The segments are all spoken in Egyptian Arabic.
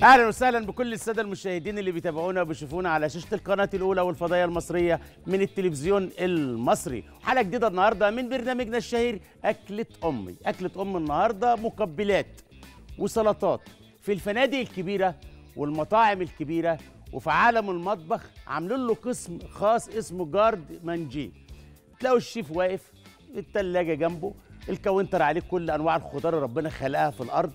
اهلا وسهلا بكل الساده المشاهدين اللي بيتابعونا وبيشوفونا على شاشه القناه الاولى والفضائيه المصريه من التلفزيون المصري حلقه جديده النهارده من برنامجنا الشهير اكله امي اكله ام النهارده مقبلات وسلطات في الفنادق الكبيره والمطاعم الكبيره وفي عالم المطبخ عاملين له قسم خاص اسمه جارد مانجي تلاقوا الشيف واقف التلاجة جنبه الكاونتر عليه كل انواع الخضار اللي ربنا خلقها في الارض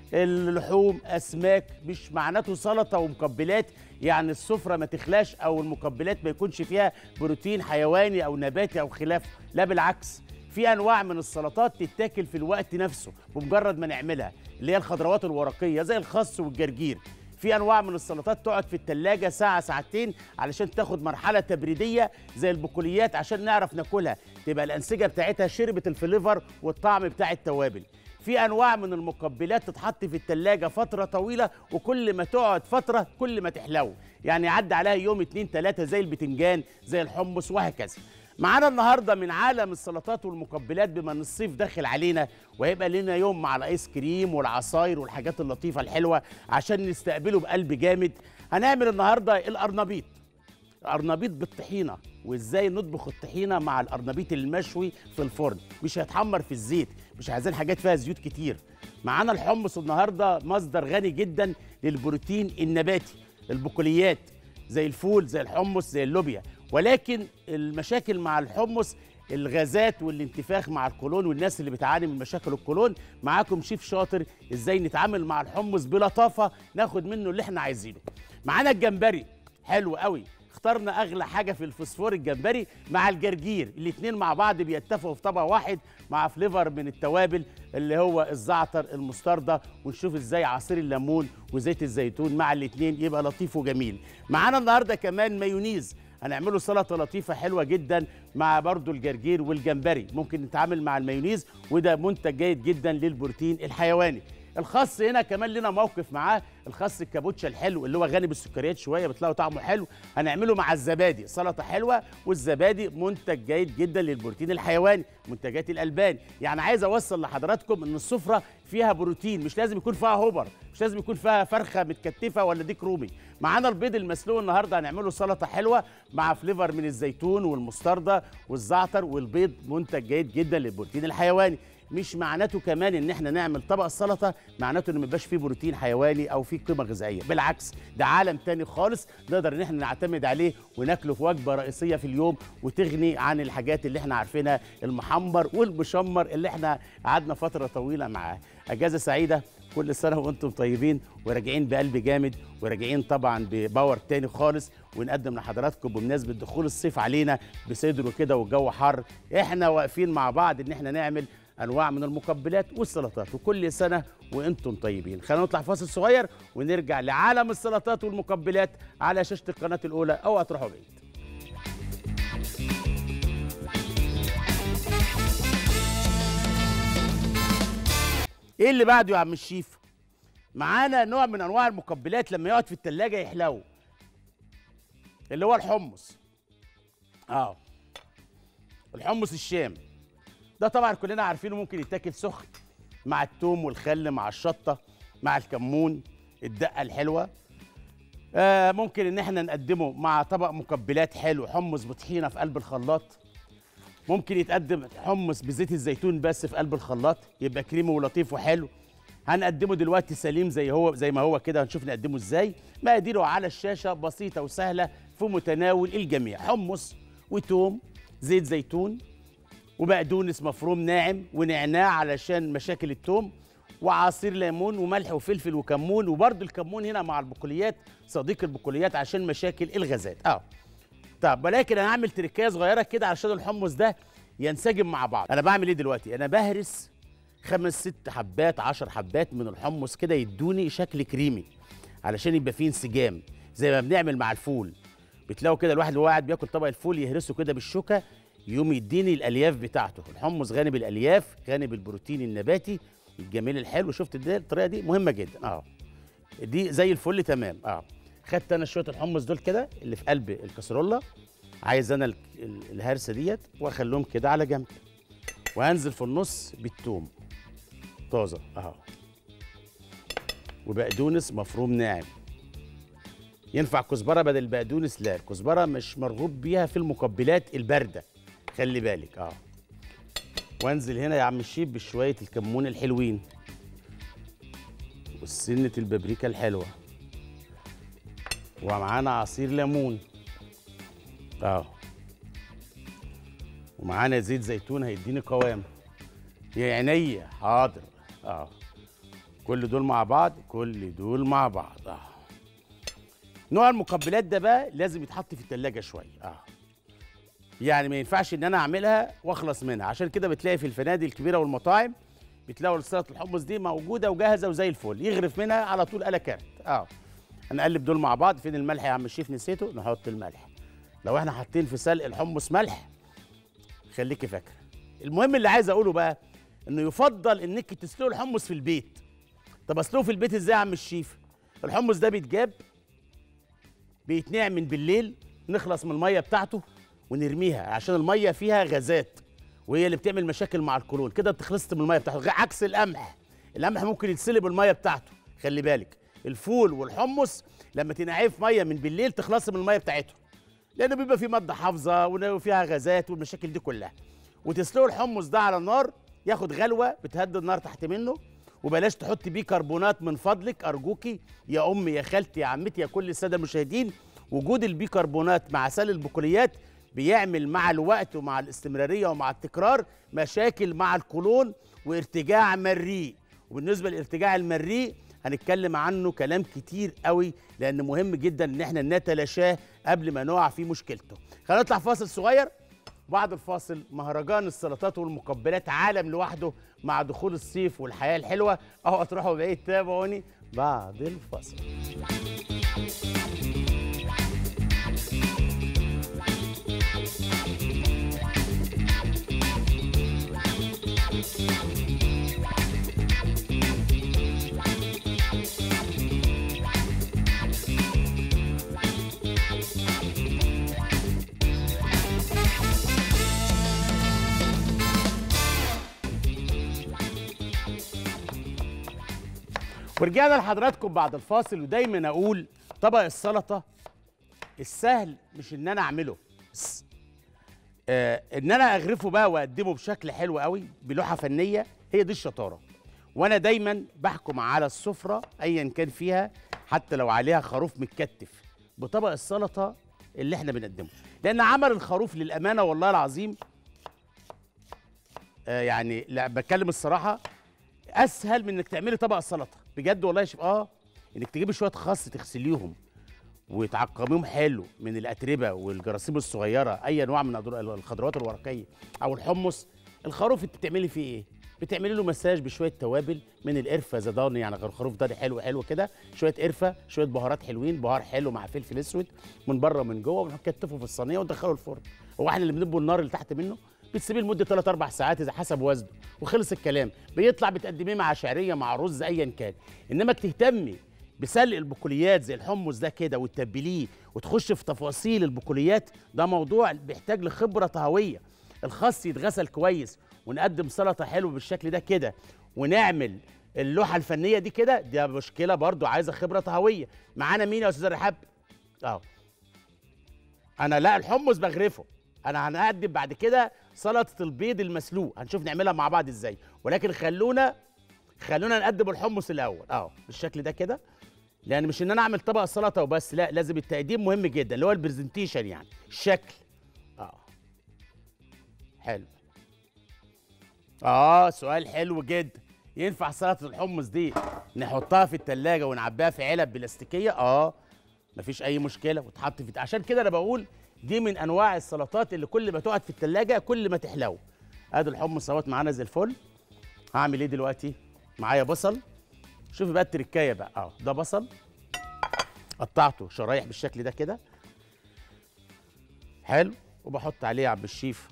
اللحوم اسماك مش معناته سلطه ومقبلات يعني السفره ما تخلاش او المقبلات ما يكونش فيها بروتين حيواني او نباتي او خلافه لا بالعكس في انواع من السلطات تتاكل في الوقت نفسه بمجرد ما نعملها اللي هي الخضروات الورقيه زي الخس والجرجير في انواع من السلطات تقعد في التلاجة ساعة ساعتين علشان تاخد مرحلة تبريدية زي البقوليات عشان نعرف ناكلها تبقى الأنسجة بتاعتها شربت الفليفر والطعم بتاع التوابل في انواع من المقبلات تتحط في التلاجة فترة طويلة وكل ما تقعد فترة كل ما تحلو يعني يعدي عليها يوم اتنين تلاتة زي البتنجان زي الحمص وهكذا معانا النهارده من عالم السلطات والمقبلات بما ان الصيف داخل علينا وهيبقى لنا يوم مع الايس كريم والعصاير والحاجات اللطيفه الحلوه عشان نستقبله بقلب جامد هنعمل النهارده القرنبيط القرنبيط بالطحينه وازاي نطبخ الطحينه مع القرنبيط المشوي في الفرن مش هيتحمر في الزيت مش عايزين حاجات فيها زيوت كتير معانا الحمص النهارده مصدر غني جدا للبروتين النباتي البقوليات زي الفول زي الحمص زي اللوبيا ولكن المشاكل مع الحمص الغازات والانتفاخ مع القولون والناس اللي بتعاني من مشاكل القولون معاكم شيف شاطر ازاي نتعامل مع الحمص بلطافه ناخد منه اللي احنا عايزينه معانا الجمبري حلو قوي اخترنا اغلى حاجه في الفوسفور الجمبري مع الجرجير الاثنين مع بعض بيتفقوا في طبق واحد مع فليفر من التوابل اللي هو الزعتر المستردة ونشوف ازاي عصير الليمون وزيت الزيتون مع الاثنين يبقى لطيف وجميل معانا النهارده كمان مايونيز هنعمله سلطه لطيفه حلوه جدا مع برضو الجرجير والجمبري ممكن نتعامل مع المايونيز وده منتج جيد جدا للبروتين الحيواني الخس هنا كمان لنا موقف معاه الخس الكابوتشا الحلو اللي هو غني بالسكريات شويه بتلاقوا طعمه حلو هنعمله مع الزبادي سلطه حلوه والزبادي منتج جيد جدا للبروتين الحيواني منتجات الالبان يعني عايز اوصل لحضراتكم ان السفره فيها بروتين مش لازم يكون فيها هوبر مش لازم يكون فيها فرخه متكتفه ولا ديك رومي معانا البيض المسلوق النهارده هنعمله سلطه حلوه مع فليفر من الزيتون والمستردة والزعتر والبيض منتج جيد جدا للبروتين الحيواني مش معناته كمان ان احنا نعمل طبق السلطه معناته ان ما يبقاش فيه بروتين حيواني او فيه قيمه غذائيه بالعكس ده عالم تاني خالص نقدر ان احنا نعتمد عليه وناكله في وجبه رئيسيه في اليوم وتغني عن الحاجات اللي احنا عارفينها المحمر والمشمر اللي احنا قعدنا فتره طويله معاه اجازه سعيده كل سنه وانتم طيبين وراجعين بقلب جامد وراجعين طبعا بباور تاني خالص ونقدم لحضراتكم بمناسبه دخول الصيف علينا بصدره كده والجو حر احنا واقفين مع بعض ان احنا نعمل انواع من المقبلات والسلطات وكل سنه وانتم طيبين خلينا نطلع فاصل صغير ونرجع لعالم السلطات والمقبلات على شاشه القناه الاولى او هتروحوا بعيد ايه اللي بعده يا عم الشيف معانا نوع من انواع المقبلات لما يقعد في التلاجة يحلو اللي هو الحمص اه الحمص الشام ده طبعا كلنا عارفينه ممكن يتاكل سخن مع التوم والخل مع الشطه مع الكمون الدقه الحلوه آه ممكن ان احنا نقدمه مع طبق مقبلات حلو حمص بطحينه في قلب الخلاط ممكن يتقدم حمص بزيت الزيتون بس في قلب الخلاط يبقى كريمي ولطيف وحلو هنقدمه دلوقتي سليم زي هو زي ما هو كده هنشوف نقدمه ازاي مقاديره على الشاشه بسيطه وسهله في متناول الجميع حمص وتوم زيت زيتون وبقدونس مفروم ناعم ونعناع علشان مشاكل التوم وعصير ليمون وملح وفلفل وكمون وبرده الكمون هنا مع البقوليات صديق البقوليات عشان مشاكل الغازات اه طب ولكن انا هعمل تركايه صغيره كده علشان الحمص ده ينسجم مع بعض انا بعمل ايه دلوقتي انا بهرس خمس ست حبات عشر حبات من الحمص كده يدوني شكل كريمي علشان يبقى فيه انسجام زي ما بنعمل مع الفول بتلاقوا كده الواحد وهو قاعد بياكل طبق الفول يهرسه كده بالشوكه يقوم يديني الالياف بتاعته الحمص غني بالالياف غني بالبروتين النباتي الجميل الحلو شفت ده الطريقه دي مهمه جدا اه دي زي الفل تمام اه خدت انا شويه الحمص دول كده اللي في قلب الكسرولة عايز انا ال- ال- الهرسه ديت واخليهم كده على جنب وهنزل في النص بالثوم طازه اهو وبقدونس مفروم ناعم ينفع كزبره بدل البقدونس لا الكزبره مش مرغوب بيها في المقبلات البارده خلي بالك اه وانزل هنا يا عم الشيف بشويه الكمون الحلوين وسنه البابريكا الحلوه ومعانا عصير ليمون اه ومعانا زيت زيتون هيديني قوام يا عينيا حاضر اه كل دول مع بعض كل دول مع بعض اه نوع المقبلات ده بقى لازم يتحط في التلاجة شويه اه يعني ما ينفعش ان انا اعملها واخلص منها عشان كده بتلاقي في الفنادق الكبيره والمطاعم بتلاقوا سلطه الحمص دي موجوده وجاهزه وزي الفل يغرف منها على طول قلة كارت اه هنقلب دول مع بعض فين الملح يا عم الشيف نسيته نحط الملح لو احنا حاطين في سلق الحمص ملح خليكي فاكره المهم اللي عايز اقوله بقى انه يفضل انك تسلقوا الحمص في البيت طب اسلقه في البيت ازاي يا عم الشيف الحمص ده بيتجاب بيتنقع من بالليل نخلص من الميه بتاعته ونرميها عشان الميه فيها غازات وهي اللي بتعمل مشاكل مع القولون كده انت خلصت من الميه بتاعته عكس القمح القمح ممكن يتسلب الميه بتاعته خلي بالك الفول والحمص لما تنقعيه في ميه من بالليل تخلصي من الميه بتاعته لانه بيبقى فيه ماده حافظه وفيها غازات والمشاكل دي كلها وتسلقوا الحمص ده على النار ياخد غلوه بتهدي النار تحت منه وبلاش تحط بيه كربونات من فضلك ارجوكي يا امي يا خالتي يا عمتي يا كل الساده المشاهدين وجود البيكربونات مع سائل البقوليات بيعمل مع الوقت ومع الاستمراريه ومع التكرار مشاكل مع القولون وارتجاع مريء وبالنسبه للارتجاع المريء هنتكلم عنه كلام كتير قوي لان مهم جدا ان احنا نتلاشاه قبل ما نقع في مشكلته خلينا نطلع فاصل صغير بعد الفاصل مهرجان السلطات والمقبلات عالم لوحده مع دخول الصيف والحياه الحلوه اهو هتروحوا بعيد تابعوني بعد الفاصل ورجعنا لحضراتكم بعد الفاصل ودايما اقول طبق السلطه السهل مش ان انا اعمله بس آه ان انا اغرفه بقى واقدمه بشكل حلو قوي بلوحه فنيه هي دي الشطاره وانا دايما بحكم على السفره ايا كان فيها حتى لو عليها خروف متكتف بطبق السلطه اللي احنا بنقدمه لان عمل الخروف للامانه والله العظيم آه يعني لا بتكلم الصراحه اسهل من انك تعملي طبق السلطه بجد والله شوف اه انك تجيبي شويه خس تغسليهم وتعقميهم حلو من الاتربه والجراثيم الصغيره اي نوع من الخضروات الورقيه او الحمص الخروف انت بتعملي فيه ايه بتعملي له مساج بشويه توابل من القرفه زدان يعني خروف ضاني حلو حلو كده شويه قرفه شويه بهارات حلوين بهار حلو مع فلفل اسود من بره ومن جوه ونكتفه في الصينيه وندخله الفرن هو احنا اللي بنبوا النار اللي تحت منه بتسيبيه لمده 3 4 ساعات اذا حسب وزنه وخلص الكلام بيطلع بتقدميه مع شعريه مع رز ايا كان انما تهتمي بسلق البقوليات زي الحمص ده كده وتتبليه وتخش في تفاصيل البقوليات ده موضوع بيحتاج لخبره طهويه الخس يتغسل كويس ونقدم سلطه حلوه بالشكل ده كده ونعمل اللوحه الفنيه دي كده دي مشكله برضو عايزه خبره طهويه معانا مين يا استاذ رحاب اه انا لا الحمص بغرفه انا هنقدم بعد كده سلطه البيض المسلوق هنشوف نعملها مع بعض ازاي ولكن خلونا خلونا نقدم الحمص الاول اه بالشكل ده كده لان مش ان انا اعمل طبق سلطه وبس لا لازم التقديم مهم جدا اللي هو البرزنتيشن يعني الشكل اه حلو اه سؤال حلو جدا ينفع سلطه الحمص دي نحطها في التلاجة ونعبيها في علب بلاستيكيه اه مفيش اي مشكله وتحط في عشان كده انا بقول دي من انواع السلطات اللي كل ما تقعد في التلاجة كل ما تحلو ادي الحمص اهوت معانا زي الفل هعمل ايه دلوقتي معايا بصل شوفي بقى التركايه بقى اه ده بصل قطعته شرايح بالشكل ده كده حلو وبحط عليه يا عم الشيف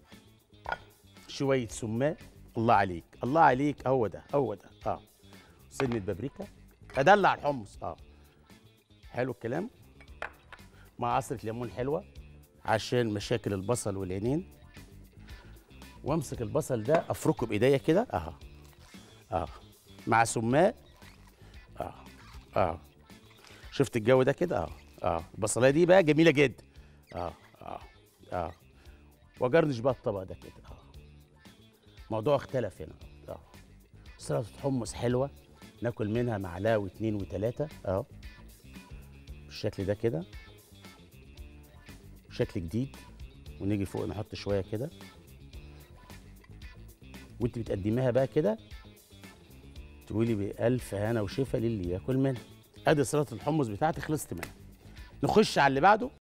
شويه سماق الله عليك الله عليك هو ده هو ده اه سنه بابريكا ادلع الحمص اه حلو الكلام مع عصره ليمون حلوه عشان مشاكل البصل والعينين وامسك البصل ده افركه بايديا كده اهو اه مع سماق اه اه شفت الجو ده كده اه اه البصلايه دي بقى جميله جدا اه اه اه وجرنش بقى الطبق ده كده اه الموضوع اختلف هنا اه سلطه حمص حلوه ناكل منها معلقه واتنين وتلاته اه بالشكل ده كده شكل جديد ونيجي فوق نحط شويه كده وانت بتقدميها بقى كده تقولي بألف هنا وشفا للي ياكل منها ادي سلطه الحمص بتاعتي خلصت منها نخش على اللي بعده